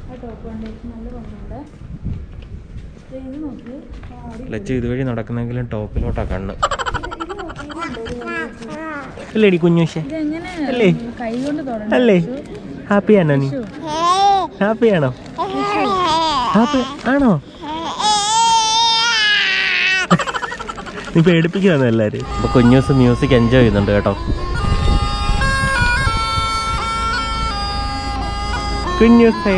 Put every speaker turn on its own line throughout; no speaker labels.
ആ ടോപ്പ് കണ്ടേച്ച് നല്ല ഭംഗിയുണ്ട് ദേ ഇത് നോക്കി ആടി
ലച്ചു ഇതുവഴി നടക്കുന്നെങ്കിലും ടോപ്പിലോട്ടാ കണ്ണ്
ഇത് നോക്കി ഇതുണ്ട് ഒരു വലിയ
അല്ലേടി കുഞ്ഞുഷേ
ഇതെങ്ങനെ
അല്ലേ?
കൈ കൊണ്ട് തുടങ്ങി
അല്ലേ ഹാപ്പിയാണോ നീ ഹാപ്പിയാണോ ഹാപ്പി ആണോ നീ പേടിപ്പിക്കുവാന്ന് എല്ലാരും അപ്പൊ കുഞ്ഞൂസ് മ്യൂസിക് എൻജോയ് ചെയ്യുന്നുണ്ട് കേട്ടോ കുഞ്ഞൂസേ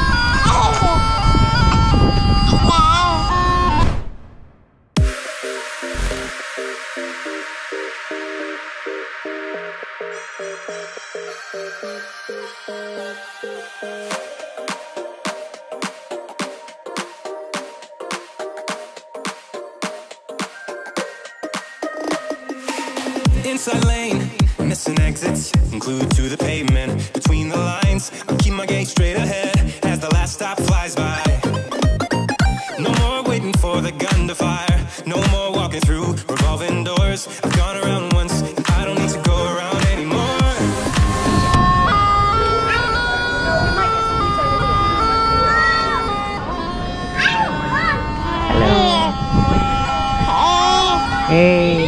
Inside lane, missing exits, glued to the pavement. Between the lines, I keep my gaze straight ahead as the last stop flies by. No more waiting for the gun to fire. No more walking through revolving doors. I've gone around once, and I don't need to go around anymore.
ഏയ്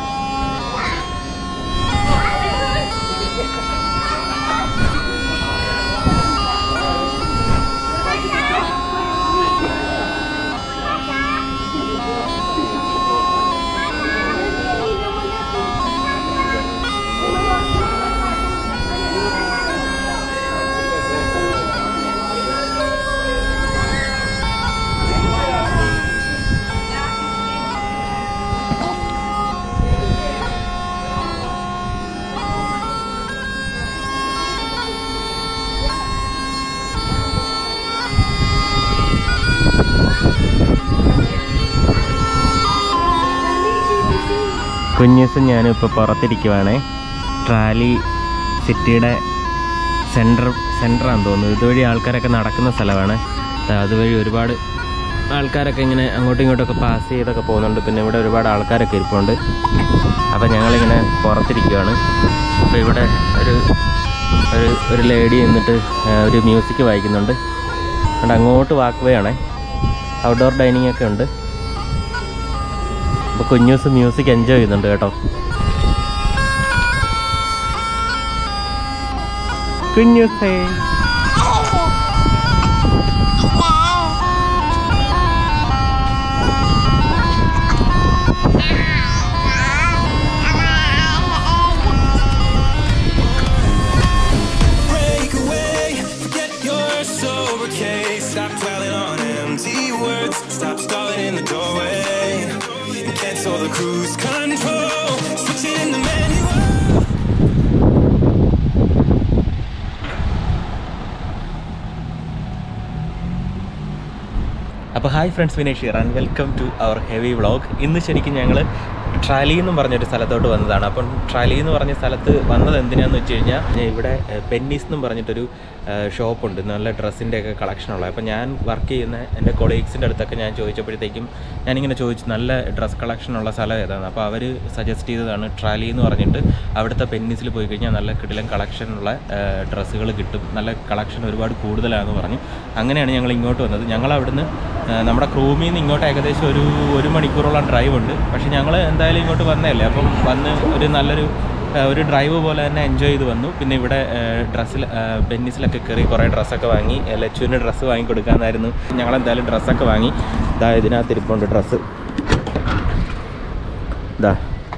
കുഞ്ഞൂസും ഞാനും ഇപ്പോൾ പുറത്തിരിക്കുവാണേ ട്രാലി സിറ്റിയുടെ centre സെൻറ്ററാന്ന് തോന്നുന്നു ഇതുവഴി ആൾക്കാരൊക്കെ നടക്കുന്ന സ്ഥലമാണ് ദാ അതുവഴി ഒരുപാട് ആൾക്കാരൊക്കെ ഇങ്ങനെ അങ്ങോട്ടും ഇങ്ങോട്ടൊക്കെ പാസ് ചെയ്തൊക്കെ പോകുന്നുണ്ട് പിന്നെ ഇവിടെ ഒരുപാട് ആൾക്കാരൊക്കെ ഇരിപ്പുണ്ട് അപ്പോൾ ഞങ്ങളിങ്ങനെ പുറത്തിരിക്കുവാണ് അപ്പോൾ ഇവിടെ ഒരു ഒരു ഒരു ലേഡി നിന്നിട്ട് ആ, ഒരു മ്യൂസിക് വായിക്കുന്നുണ്ട് അതുകൊണ്ട് അങ്ങോട്ട് വാക്ക് വേ ആണേ ഔട്ട്ഡോർ ഡൈനിങ് ഒക്കെ ഉണ്ട് അപ്പോൾ കുഞ്ഞൂസ് മ്യൂസിക് എൻജോയ് ചെയ്യുന്നുണ്ട് കേട്ടോ കുഞ്ഞൂസേ
Break away, forget your sober case. Stop dwelling on empty words. Stop stalling in the doorway. And cancel the cruise control. Switch it in the manual.
അപ്പോൾ hi friends Vinesh here and welcome to our heavy vlog ഇന്ന് ശരിക്കും ഞങ്ങൾ ട്രാലി എന്നും പറഞ്ഞൊരു സ്ഥലത്തോട്ട് വന്നതാണ് അപ്പം ട്രാലി എന്ന് പറഞ്ഞ സ്ഥലത്ത് വന്നത് എന്തിനാന്ന് വെച്ച് കഴിഞ്ഞാൽ ഞാൻ ഇവിടെ ഏഹ്, പെന്നീസ് എന്നും പറഞ്ഞിട്ടൊരു ഷോപ്പുണ്ട് നല്ല ഡ്രസ്സിൻ്റെ ഒക്കെ കളക്ഷൻ ഉള്ളത് അപ്പം ഞാൻ വർക്ക് ചെയ്യുന്ന എൻ്റെ കൊളീഗ്സിൻ്റെ അടുത്തൊക്കെ ഞാൻ ചോദിച്ചപ്പോഴത്തേക്കും ഞാനിങ്ങനെ ചോദിച്ചു നല്ല ഡ്രസ്സ് കളക്ഷൻ ഉള്ള സ്ഥലം ഏതാണ് അപ്പോൾ അവർ സജസ്റ്റ് ചെയ്തതാണ് ട്രാലി എന്ന് പറഞ്ഞിട്ട് അവിടുത്തെ പെന്നീസിൽ പോയി കഴിഞ്ഞാൽ നല്ല കിടിലൻ കളക്ഷനുള്ള ഡ്രസ്സുകൾ കിട്ടും നല്ല കളക്ഷൻ ഒരുപാട് കൂടുതലാണെന്ന് പറഞ്ഞു അങ്ങനെയാണ് ഞങ്ങൾ ഇങ്ങോട്ട് വന്നത് ഞങ്ങൾ അവിടുന്ന് ആ, നമ്മുടെ ക്രൂമിൽ നിന്ന് ഇങ്ങോട്ട് ഏകദേശം ഒരു ഒരു മണിക്കൂറോളം ഡ്രൈവ് ഉണ്ട് പക്ഷേ ഞങ്ങൾ എന്തായാലും ഇങ്ങോട്ട് വന്നതല്ലേ അപ്പം വന്ന് ഒരു നല്ലൊരു ആ, ഒരു ഡ്രൈവ് പോലെ തന്നെ എൻജോയ് ചെയ്ത് വന്നു പിന്നെ ഇവിടെ ഡ്രസ്സിൽ ബെന്നീസിലൊക്കെ കയറി കുറേ ഡ്രസ്സൊക്കെ വാങ്ങി ആ, ലച്ചുവിന് ഡ്രസ്സ് വാങ്ങി കൊടുക്കാമെന്നായിരുന്നു ഞങ്ങളെന്തായാലും ഡ്രസ്സൊക്കെ വാങ്ങി ഇതാ ഇതിനകത്ത് ഇരിപ്പുണ്ട് ഡ്രസ്സ് ഇതാ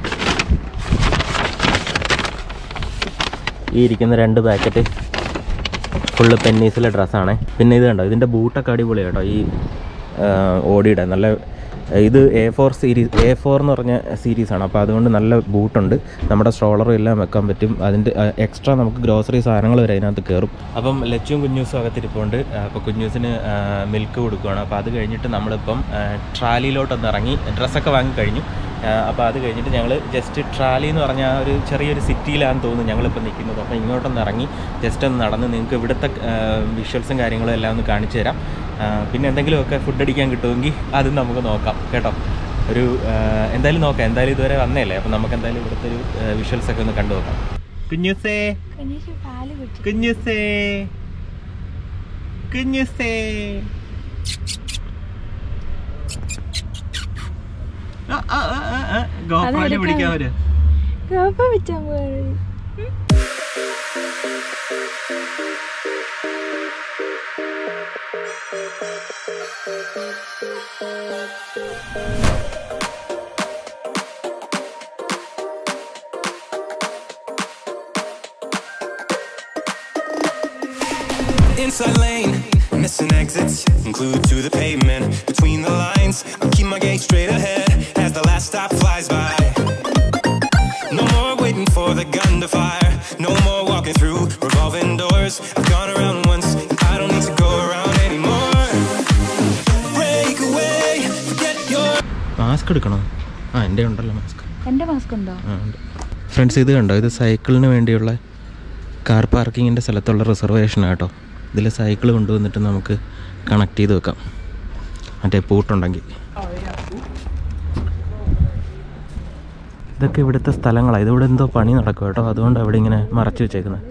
ഈ ഇരിക്കുന്ന രണ്ട് പാക്കറ്റ് ഫുള്ള് പെന്നീസിലെ ഡ്രസ്സാണ് പിന്നെ ഇത് കണ്ടോ ഇതിൻ്റെ ബൂട്ടൊക്കെ അടിപൊളി കേട്ടോ ഈ ആ, ഓടിയുടെ നല്ല ഇത് A four series A four എന്ന് പറഞ്ഞ സീരീസാണ് അപ്പോൾ അതുകൊണ്ട് നല്ല ബൂട്ടുണ്ട് നമ്മുടെ സ്ട്രോളറും എല്ലാം വെക്കാൻ പറ്റും അതിൻ്റെ എക്സ്ട്രാ നമുക്ക് ഗ്രോസറി സാധനങ്ങൾ വരെ അതിനകത്ത് കയറും അപ്പം ലച്ചും കുഞ്ഞൂസും അകത്തിരിപ്പുണ്ട് അപ്പോൾ കുഞ്ഞൂസിന് മിൽക്ക് കൊടുക്കുകയാണ് അപ്പോൾ അത് കഴിഞ്ഞിട്ട് നമ്മളിപ്പം ആ, ട്രാലിയിലോട്ടൊന്ന് ഇറങ്ങി ഡ്രസ്സൊക്കെ വാങ്ങി കഴിഞ്ഞു അപ്പോൾ അത് കഴിഞ്ഞിട്ട് ഞങ്ങൾ ജസ്റ്റ് ട്രാലി എന്ന് പറഞ്ഞ ആ ഒരു ചെറിയൊരു സിറ്റിയിലാണെന്ന് തോന്നുന്നു ഞങ്ങളിപ്പോൾ നിൽക്കുന്നത് അപ്പോൾ ഇങ്ങോട്ടൊന്ന് ഇറങ്ങി ജസ്റ്റ് ഒന്ന് നടന്ന് നിങ്ങൾക്ക് ഇവിടുത്തെ വിഷ്വൽസും കാര്യങ്ങളും എല്ലാം ഒന്ന് കാണിച്ചു തരാം ആ, പിന്നെ എന്തെങ്കിലുമൊക്കെ ഫുഡ് അടിക്കാൻ കിട്ടുമെങ്കിൽ അതും നമുക്ക് നോക്കാം കേട്ടോ ഒരു ആ, എന്തായാലും നോക്കാം എന്തായാലും ഇതുവരെ വന്നേല്ലേ അപ്പോൾ നമുക്ക് എന്തായാലും ഇവിടുത്തെ ഒരു വിഷ്വൽസ് ഒക്കെ ഒന്ന് കണ്ടു നോക്കാം കുഞ്ഞുസേ
കനീഷ് പാല് കുടിച്ചു
കുഞ്ഞുസേ കുഞ്ഞുസേ ആ, ആ, ആ, ആ, ആ. ഗോപാലിനെ
അതെടുക്കാൻ-
പിടിക്കാൻ വരാ
ഗോപ വെച്ചാൻ പോയി
Inside lane, missing exits, glued to the pavement. Between the lines, I'll keep my gaze straight ahead as the last stop flies by. No more waiting for the gun to fire. No more walking through revolving doors. I've gone around once, I don't need to go around anymore. Break away, forget your.
Mask എടുക്കണോ ആ എൻ്റെ ഉണ്ടല്ലോ mask
എൻ്റെ mask ഉണ്ടോ
ആ ഉണ്ട് friends ഇത് കണ്ടോ ഇത് സൈക്കിളിന് വേണ്ടിയുള്ള കാർ പാർക്കിങ്ങിൻ്റെ സ്ഥലത്തുള്ള റിസർവേഷൻ ആട്ടോ ഇതിൽ സൈക്കിൾ കൊണ്ടുവന്നിട്ട് നമുക്ക് കണക്ട് ചെയ്ത് വെക്കാം മറ്റേ പൂട്ടുണ്ടെങ്കിൽ ഇതൊക്കെ ഇവിടുത്തെ സ്ഥലങ്ങളാണ് ഇതിവിടെ എന്തോ പണി നടക്കും കേട്ടോ അതുകൊണ്ട് അവിടെ ഇങ്ങനെ മറച്ചു വെച്ചേക്കുന്നത്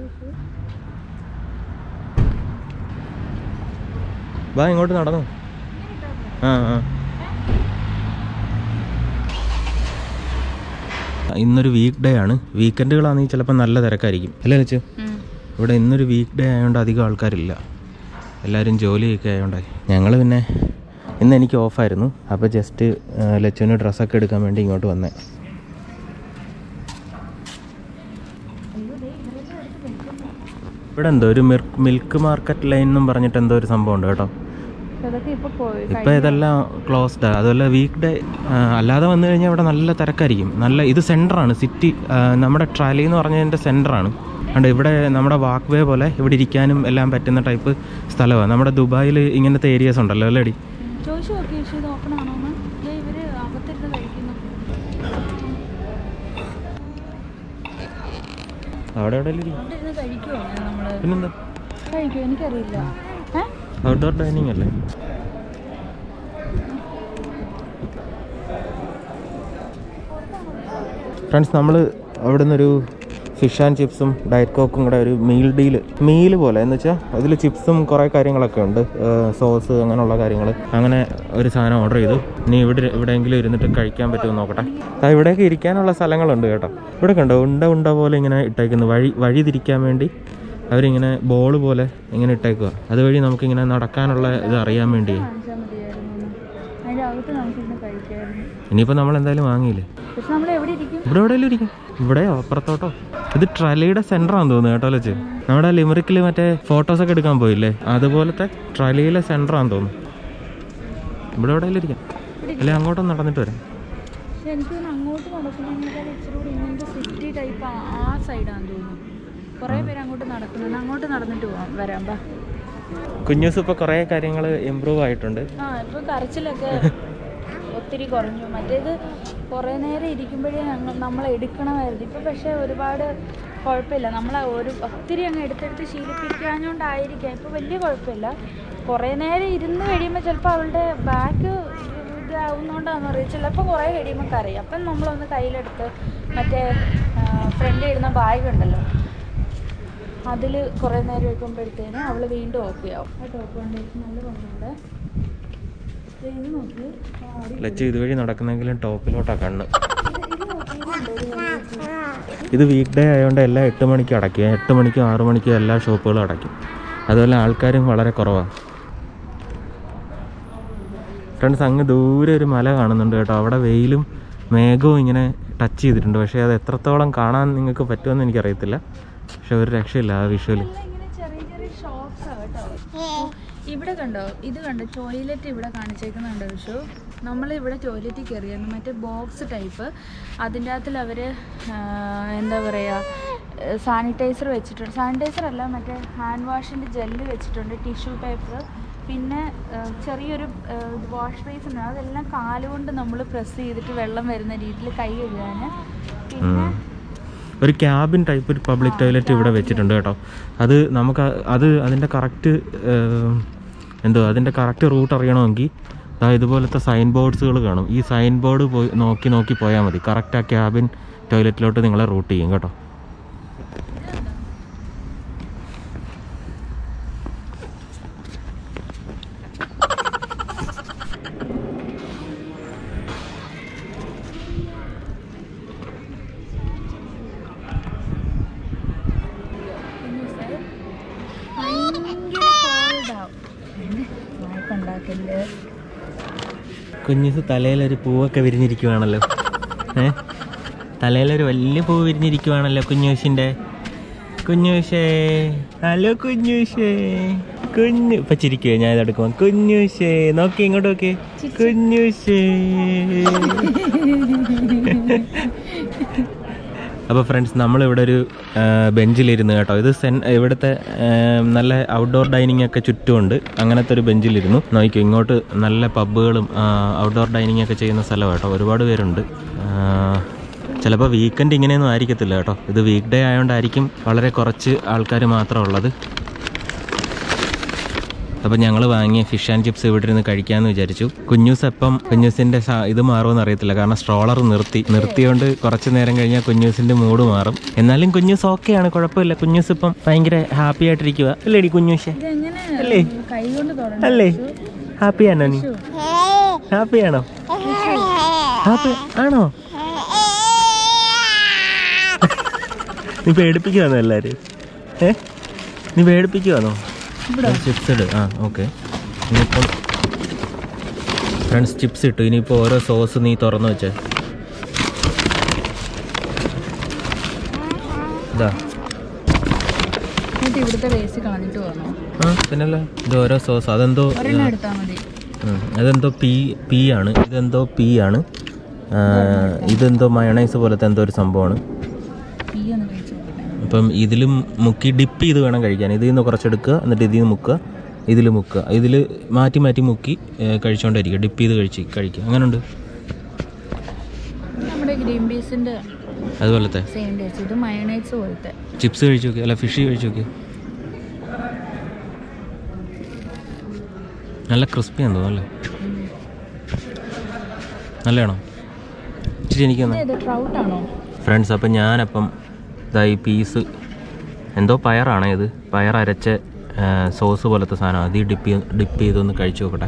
വാ ഇങ്ങോട്ട് നടന്നു ആ ആ ഇന്നൊരു വീക്ക് ഡേ ആണ് വീക്കെൻഡുകളാണെങ്കിൽ ചിലപ്പോൾ നല്ല തിരക്കായിരിക്കും അല്ലേ ലച്ചു ഇവിടെ ഇന്നൊരു വീക്ക് ഡേ ആയതുകൊണ്ട് അധികം ആൾക്കാരില്ല എല്ലാവരും ജോലിയൊക്കെ ആയതുകൊണ്ടായി ഞങ്ങൾ പിന്നെ ഇന്ന് എനിക്ക് ഓഫായിരുന്നു അപ്പോൾ ജസ്റ്റ് ലച്ചുവിന് ഡ്രസ്സൊക്കെ എടുക്കാൻ വേണ്ടി ഇങ്ങോട്ട് വന്നേ ഇവിടെ എന്തോ ഒരു മിൽക്ക് മാർക്കറ്റ് ലൈൻ എന്നും പറഞ്ഞിട്ട് എന്തോ ഒരു സംഭവം ഉണ്ട് കേട്ടോ
അതൊക്കെ ഇപ്പൊ പോയി
ഇപ്പം ഇതെല്ലാം ക്ലോസ്ഡ് അതുപോലെ വീക്ക് ഡേ അല്ലാതെ വന്നു കഴിഞ്ഞാൽ ഇവിടെ നല്ല തിരക്കായിരിക്കും നല്ല ഇത് സെൻറ്ററാണ് സിറ്റി നമ്മുടെ ട്രാലി എന്ന് പറഞ്ഞതിൻ്റെ സെൻറ്ററാണ് അതുകൊണ്ട് ഇവിടെ നമ്മുടെ വാക്ക് വേ പോലെ ഇവിടെ ഇരിക്കാനും എല്ലാം പറ്റുന്ന ടൈപ്പ് സ്ഥലമാണ് നമ്മുടെ ദുബായിൽ ഇങ്ങനത്തെ ഏരിയാസ് ഉണ്ടല്ലോ അല്ലേടി
ചോദിച്ചു നോക്കി പക്ഷേ ഇത് ഓപ്പൺ ആണോന്ന് ദേ ഇവര് അകത്തിരുന്ന് കഴിക്കുന്നു
അവിടെ എവിടെ ഇരി
അവിടെ ഇരുന്ന് കഴിക്കുമോ നമ്മള്
പിന്നെന്താ
കഴിക്കുമോ എനിക്കറിയില്ല ഏ
ഔട്ട്ഡോർ ഡൈനിങ് അല്ലേ ഫ്രണ്ട്സ് നമ്മൾ അവിടെ നിന്നൊരു ഫിഷ് ആൻഡ് ചിപ്സും ഡയറ്റ് കോക്കും കൂടെ ഒരു മീൽ ഡീൽ മീൽ പോലെ എന്ന് വെച്ചാൽ അതിൽ ചിപ്സും കുറേ കാര്യങ്ങളൊക്കെ ഉണ്ട് സോസ് അങ്ങനെയുള്ള കാര്യങ്ങൾ അങ്ങനെ ഒരു സാധനം ഓർഡർ ചെയ്തു ഇനി ഇവിടെ എവിടെയെങ്കിലും ഇരുന്നിട്ട് കഴിക്കാൻ പറ്റുമോ നോക്കട്ടെ ആ ഇവിടെയൊക്കെ ഇരിക്കാനുള്ള സ്ഥലങ്ങളുണ്ട് കേട്ടോ ഇവിടെ കണ്ടോ ഉണ്ട ഉണ്ട പോലെ ഇങ്ങനെ ഇട്ടേക്കുന്നു വഴി വഴി തിരിക്കാൻ വേണ്ടി അവരിങ്ങനെ ബോൾ പോലെ ഇങ്ങനെ ഇട്ടേക്കുക അതുവഴി നമുക്കിങ്ങനെ നടക്കാനുള്ള ഇത് അറിയാൻ വേണ്ടി
കാണിച്ചാൽ മതിയായിരുന്നു അതിന്റെ അകത്ത് നമുക്കിരുന്ന് കഴിക്കായിരുന്നു
ഇനിയിപ്പോൾ നമ്മൾ എന്തായാലും വാങ്ങിയില്ലേ
പക്ഷെ നമ്മൾ എവിടെ ഇരിക്കും
ഇവിടെ എവിടെയെങ്കിലും ഇരിക്കും ഇവിടെയോ അപ്പുറത്തോട്ടോ ഇത് ട്രലിയുടെ സെന്റർ ആണെന്ന് തോന്നുന്നു കേട്ടോ വെച്ച് നമ്മുടെ ലിമറിക്കിൽ മറ്റേ ഫോട്ടോസ് ഒക്കെ എടുക്കാൻ പോയില്ലേ അതുപോലത്തെ ട്രലിയിലെ സെന്റർ ആണെന്ന് തോന്നുന്നു ഇവിടെ എവിടെയെങ്കിലും ഇരിക്കാം അല്ലെ അങ്ങോട്ടൊന്ന് നടന്നിട്ട് വരാം
പക്ഷെ എനിക്ക് തോന്നുന്നു അങ്ങോട്ട് നടക്കുന്നതിനേക്കാൾ ഇച്ചിരി കൂടി ഇങ്ങനത്തെ സിറ്റി ടൈപ്പ് ആ സൈഡാന്ന് തോന്നുന്നു കുറേ പേര് അങ്ങോട്ട് നടക്കുന്നുണ്ട് അങ്ങോട്ട് നടന്നിട്ട് പോവാം വരാം ബാ
കുഞ്ഞൂസ് ഇപ്പോൾ കുറേ കാര്യങ്ങൾ ഇമ്പ്രൂവ് ആയിട്ടുണ്ട്
ആ ഇപ്പൊ കരച്ചിലൊക്കെ ഒത്തിരി കുറഞ്ഞു മറ്റേത് കുറേ നേരം ഇരിക്കുമ്പോഴേ ഞങ്ങൾ നമ്മൾ എടുക്കണമായിരുന്നു ഇപ്പൊ പക്ഷേ ഒരുപാട് കുഴപ്പമില്ല നമ്മൾ ഒരു ഒത്തിരി അങ്ങ് എടുത്തെടുത്ത് ശീലിപ്പിക്കാഞ്ഞോണ്ടായിരിക്കാം ഇപ്പൊ വലിയ കുഴപ്പമില്ല കുറേ നേരം ഇരുന്ന് കഴിയുമ്പോൾ ചിലപ്പോൾ അവളുടെ ബാക്ക് ഇതാവുന്നോണ്ടാന്ന് അറിയാം ചിലപ്പോൾ കുറേ കഴിയുമ്പോൾ കരയും അപ്പം നമ്മളൊന്ന് കയ്യിലെടുത്ത് മറ്റേ ഫ്രണ്ടിൽ ഇടുന്ന ബാഗ് ഉണ്ടല്ലോ അതിൽ കുറേ നേരം വെക്കുമ്പോഴത്തേന് അവൾ വീണ്ടും ഓക്കെ ആവും ആ ടോപ്പ് കൊണ്ടേക്ക് നല്ല ഭംഗിയുണ്ട് ദേ ഇത് നോക്കി ആ, അടി-
ലച്ച് ഇതുവഴി നടക്കുന്നെങ്കിലും ടോപ്പിലോട്ടാ കണ്ണ്
ഇത് നോക്കി, ഇതുണ്ടോ ഒരു വെറൈറ്റി?
ഇത് വീക്ക് ഡേ ആയതുകൊണ്ട് എല്ലാം എട്ട് മണിക്ക് അടയ്ക്കും എട്ട് മണിക്കും ആറ് മണിക്കും എല്ലാ ഷോപ്പുകളും അടയ്ക്കും അതുപോലെ ആൾക്കാരും വളരെ കുറവാണ് ഫ്രണ്ട്സ് അങ്ങ് ദൂരെ ഒരു മല കാണുന്നുണ്ട് കേട്ടോ അവിടെ വെയിലും മേഘവും ഇങ്ങനെ ടച്ച് ചെയ്തിട്ടുണ്ട് പക്ഷേ അത് എത്രത്തോളം കാണാൻ നിങ്ങൾക്ക് പറ്റുമെന്ന് എനിക്കറിയത്തില്ല പക്ഷെ ഒരു രക്ഷയില്ല ആ വിഷ്വല്
ഇതെല്ലാം ഇങ്ങനെ ചെറിയ ചെറിയ ഷോപ്സ് കേട്ടോ ഇവിടെ കണ്ടോ ഇത് കണ്ടോ ടോയ്ലറ്റ് ഇവിടെ കാണിച്ചേക്കുന്നുണ്ട് വിഷു നമ്മൾ ഇവിടെ ടോയ്ലറ്റിൽ കയറിയായിരുന്നു മറ്റേ ബോക്സ് ടൈപ്പ് അതിൻ്റെ അകത്തിൽ അവർ എന്താ പറയുക സാനിറ്റൈസർ വെച്ചിട്ടുണ്ട് സാനിറ്റൈസർ അല്ല മറ്റേ ഹാൻഡ് വാഷിൻ്റെ ജെല്ല് വെച്ചിട്ടുണ്ട് ടിഷ്യൂ പേപ്പർ പിന്നെ ആ, ചെറിയൊരു വാഷ് ബേസ് ഉണ്ട് അതെല്ലാം കാലുകൊണ്ട് നമ്മൾ പ്രസ് ചെയ്തിട്ട് വെള്ളം വരുന്ന രീതിയിൽ കൈ കഴുകാൻ പിന്നെ
ഒരു ക്യാബിൻ ടൈപ്പ് ഒരു പബ്ലിക് ടോയ്ലറ്റ് ഇവിടെ വെച്ചിട്ടുണ്ട് കേട്ടോ അത് നമുക്ക് അ- അത് അതിൻ്റെ കറക്റ്റ് എന്തോ അതിൻ്റെ കറക്റ്റ് റൂട്ട് അറിയണമെങ്കിൽ ദാ ഇതുപോലത്തെ സൈൻ ബോർഡ്സുകൾ കാണും ഈ സൈൻ ബോർഡ് പോയി നോക്കി നോക്കി പോയാൽ മതി കറക്റ്റ് ആ ക്യാബിൻ ടോയ്ലറ്റിലോട്ട് നിങ്ങളെ റൂട്ട് ചെയ്യും കേട്ടോ
വായ്പ ഉണ്ടാക്കല്
കുഞ്ഞുസ് തലയിലൊരു പൂവൊക്കെ വിരിഞ്ഞിരിക്കുവാണല്ലോ ഏ തലയിലൊരു വലിയ പൂവ് വിരിഞ്ഞിരിക്കുവാണല്ലോ കുഞ്ഞൂസിൻ്റെ കുഞ്ഞൂഷേ ഹലോ കുഞ്ഞൂഷേ കുഞ്ഞു ഇപ്പൊ ചിരിക്കുവേ ഞാൻ ഇതെടുക്കുമ്പോ കുഞ്ഞൂഷേ നോക്കി ഇങ്ങോട്ട് നോക്കി കുഞ്ഞൂഷേ അപ്പോൾ ഫ്രണ്ട്സ് നമ്മളിവിടെ ഒരു ആ, ബെഞ്ചിലിരുന്ന് കേട്ടോ ഇത് സെൻ ഇവിടുത്തെ ആ, നല്ല ഔട്ട്ഡോർ ഡൈനിങ് ഒക്കെ ചുറ്റുമുണ്ട് അങ്ങനത്തെ ഒരു ബെഞ്ചിലിരുന്നു നോക്കിക്കോ ഇങ്ങോട്ട് നല്ല പബ്ബുകളും ഔട്ട്ഡോർ ഡൈനിങ് ഒക്കെ ചെയ്യുന്ന സ്ഥലം കേട്ടോ ഒരുപാട് പേരുണ്ട് ചിലപ്പോൾ വീക്കെൻഡ് ഇങ്ങനെയൊന്നും ആയിരിക്കത്തില്ല കേട്ടോ ഇത് വീക്ക് ഡേ ആയതുകൊണ്ടായിരിക്കും വളരെ കുറച്ച് ആൾക്കാർ മാത്രം ഉള്ളത് അപ്പം ഞങ്ങൾ വാങ്ങിയ ഫിഷ് ആൻഡ് ചിപ്സ് ഇവിടെ ഇരുന്ന് കഴിക്കാമെന്ന് വിചാരിച്ചു കുഞ്ഞൂസ് അപ്പം കുഞ്ഞൂസിൻ്റെ സ- ഇത് മാറുമെന്ന് അറിയത്തില്ല കാരണം സ്ട്രോളർ നിർത്തി നിർത്തിയോണ്ട് കുറച്ച് നേരം കഴിഞ്ഞാൽ കുഞ്ഞൂസിൻ്റെ മൂഡ് മാറും എന്നാലും കുഞ്ഞൂസ് ഓക്കെയാണ് കുഴപ്പമില്ല കുഞ്ഞൂസ് ഇപ്പം ഭയങ്കര ഹാപ്പി ആയിട്ടിരിക്കുക അല്ലേടി കുഞ്ഞൂഷേ
ഇതെങ്ങനെ
അല്ലേ
കൈ കൊണ്ട് തുടങ്ങി
അല്ലേ ഹാപ്പിയാണോ നീ ഹാപ്പിയാണോ ഹാപ്പി ആണോ നീ പേടിപ്പിക്കുവാന്നോ എല്ലാവരും ഏ നീ പേടിപ്പിക്കുവാന്നോ ചിപ്സ് ഇട് ആ ഓക്കെ ഇനിയിപ്പം ഫ്രണ്ട്സ് ചിപ്സ് ഇട്ടു ഇനിയിപ്പോൾ ഓരോ സോസ് നീ തുറന്നു വെച്ചേ ഇതാ
എന്നിട്ട് ഇവിടുത്തെ വേസ്റ്റ് കളഞ്ഞിട്ട് പോകണോ
ആ പിന്നല്ല ഇത് ഓരോ സോസ് അതെന്തോ
ഒരെണ്ണം എടുത്താൽ മതി
ഉം. അതെന്തോ പീ പീ ആണ് ഇതെന്തോ പീ ആണ് ആ, ഇതെന്തോ മയണൈസ് പോലത്തെ എന്തോ ഒരു സംഭവമാണ്
ഈ ഒന്ന് കഴിച്ചു നോക്കട്ടെ
അപ്പം ഇതിലും മുക്കി ഡിപ്പ് ചെയ്ത് വേണം കഴിക്കാൻ ഇതിൽ നിന്ന് കുറച്ചെടുക്കുക എന്നിട്ട് ഇതിൽ നിന്ന് മുക്കുക ഇതിൽ മുക്കുക ഇതിൽ മാറ്റി മാറ്റി മുക്കി ഏ, കഴിച്ചുകൊണ്ടിരിക്കുക ഡിപ്പ് ചെയ്ത് കഴിച്ച് കഴിക്കുക അങ്ങനെയുണ്ട്
നമ്മുടെ ഗ്രീൻ പീസിന്റെ
അതുപോലത്തെ
സെയിം ടേസ്റ്റ് ഇത് മയണൈസ് പോലത്തെ
ചിപ്സ് കഴിച്ചു നോക്കി അല്ല ഫിഷ് കഴിച്ചു നോക്കി നല്ല ക്രിസ്പി എന്തോ അല്ലേ നല്ലതാണോ ഇച്ചിരി എനിക്ക് തന്നെ
ഇത് ട്രൗട്ട് ആണോ
ഫ്രണ്ട്സ് അപ്പം ഞാനപ്പം ഇതാ ഈ പീസ് എന്തോ പയറാണ് ഇത് പയർ അരച്ച ആ, സോസ് പോലത്തെ സാധനം അത് ഡിപ്പ് ഡിപ്പ് ചെയ്തൊന്ന് കഴിച്ചു നോക്കട്ടെ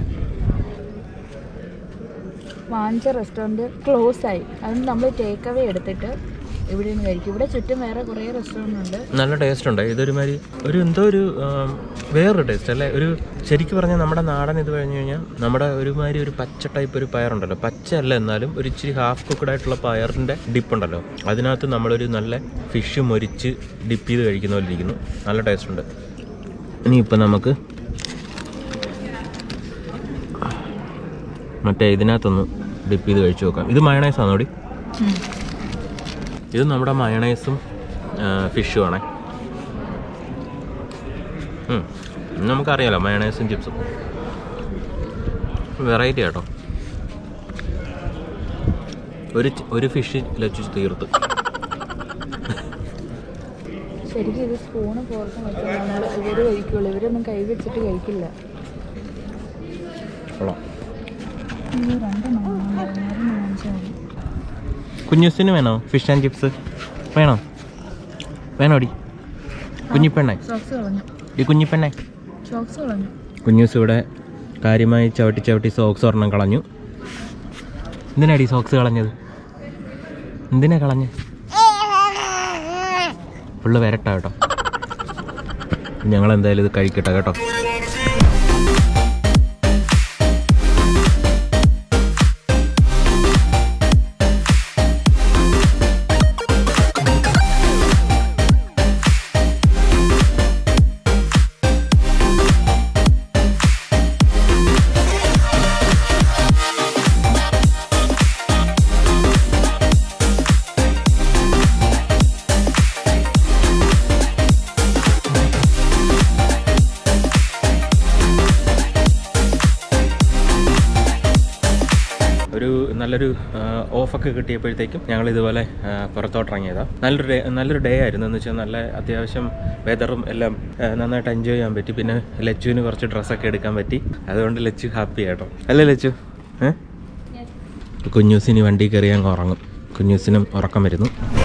വാങ്ങിച്ച റെസ്റ്റോറൻറ്റ് ക്ലോസ് ആയി അതുകൊണ്ട് നമ്മൾ ടേക്ക് അവേ എടുത്തിട്ട് ഇവിടെ നിന്ന് കഴിക്കും ഇവിടെ ചുറ്റും വേറെ കുറേ റെസ്റ്റോറൻറ്റ് ഉണ്ട്
നല്ല ടേസ്റ്റ് ഉണ്ട് ഇതൊരുമാതിരി ഒരു എന്തോ ഒരു ആ, വേറൊരു ടേസ്റ്റ് അല്ലേ ഒരു ശരിക്കും പറഞ്ഞാൽ നമ്മുടെ നാടൻ ഇത് കഴിഞ്ഞ് കഴിഞ്ഞാൽ നമ്മുടെ ഒരുമാതിരി ഒരു പച്ച ടൈപ്പ് ഒരു പയറുണ്ടല്ലോ പച്ച അല്ല എന്നാലും ഒരു ഇച്ചിരി ഹാഫ് കുക്കഡ് ആയിട്ടുള്ള പയറിൻ്റെ ഡിപ്പ് ഉണ്ടല്ലോ അതിനകത്ത് നമ്മളൊരു നല്ല ഫിഷ് മൊരിച്ച് ഡിപ്പ് ചെയ്ത് കഴിക്കുന്ന പോലെ ഇരിക്കുന്നു നല്ല ടേസ്റ്റ് ഉണ്ട് ഇനിയിപ്പോൾ നമുക്ക് മറ്റേ ഇതിനകത്തൊന്ന് ഡിപ്പ് ചെയ്ത് കഴിച്ചു നോക്കാം ഇത് മയണൈസ് ആണോ ഇവിടെ
ഉം.
ഇത് നമ്മുടെ മയണൈസും ഫിഷും ആണേ ഉം. നമുക്കറിയാലോ മയണൈസും ചിപ്സും വെറൈറ്റി കേട്ടോ ഒരു ചി- ഒരു ഫിഷ് ലച്ചു തീർത്ത്
ശരിക്കും ഇത് സ്പൂണ് പോർക്കും വെച്ചാൽ നമ്മൾ ഇവർ കഴിക്കുള്ളൂ ഇവരൊന്നും കൈ വെച്ചിട്ട് കഴിക്കില്ല
കൊള്ളാം
ഇത് രണ്ടെണ്ണം വേറെ വാങ്ങിച്ചാൽ മതി
കുഞ്ഞുസിന് വേണോ ഫിഷ് ആൻഡ് ചിപ്സ് വേണോ വേണോടി കുഞ്ഞിപ്പെണ്ണേ
സോക്സ് കളഞ്ഞു
ഈ കുഞ്ഞിപ്പെണ്ണേ
സോക്സ് കളഞ്ഞു
കുഞ്ഞൂസ് ഇവിടെ കാര്യമായി ചവിട്ടി ചവിട്ടി സോക്സ് ഒരെണ്ണം കളഞ്ഞു എന്തിനാടി സോക്സ് കളഞ്ഞത് എന്തിനാ കളഞ്ഞ് ഫുള്ള് വരട്ടാ കേട്ടോ ഞങ്ങൾ എന്തായാലും ഇത് കഴിക്കട്ടെ കേട്ടോ ഒരു നല്ലൊരു ആ, ഓഫൊക്കെ കിട്ടിയപ്പോഴത്തേക്കും ഞങ്ങൾ ഇതുപോലെ ആ, പുറത്തോട്ടിറങ്ങിയതാണ് നല്ലൊരു ഡേ നല്ലൊരു ഡേ ആയിരുന്നു എന്ന് വെച്ചാൽ നല്ല അത്യാവശ്യം വെതറും എല്ലാം ആ, നന്നായിട്ട് എൻജോയ് ചെയ്യാൻ പറ്റി പിന്നെ ലച്ചുവിന് കുറച്ച് ഡ്രസ്സൊക്കെ എടുക്കാൻ പറ്റി അതുകൊണ്ട് ലച്ചു ഹാപ്പി ആട്ടോ അല്ലേ ലച്ചു ഏ കുഞ്ഞൂസിന് വണ്ടി കയറി അങ്ങ് ഉറങ്ങും കുഞ്ഞൂസിനും ഉറക്കം വരുന്നു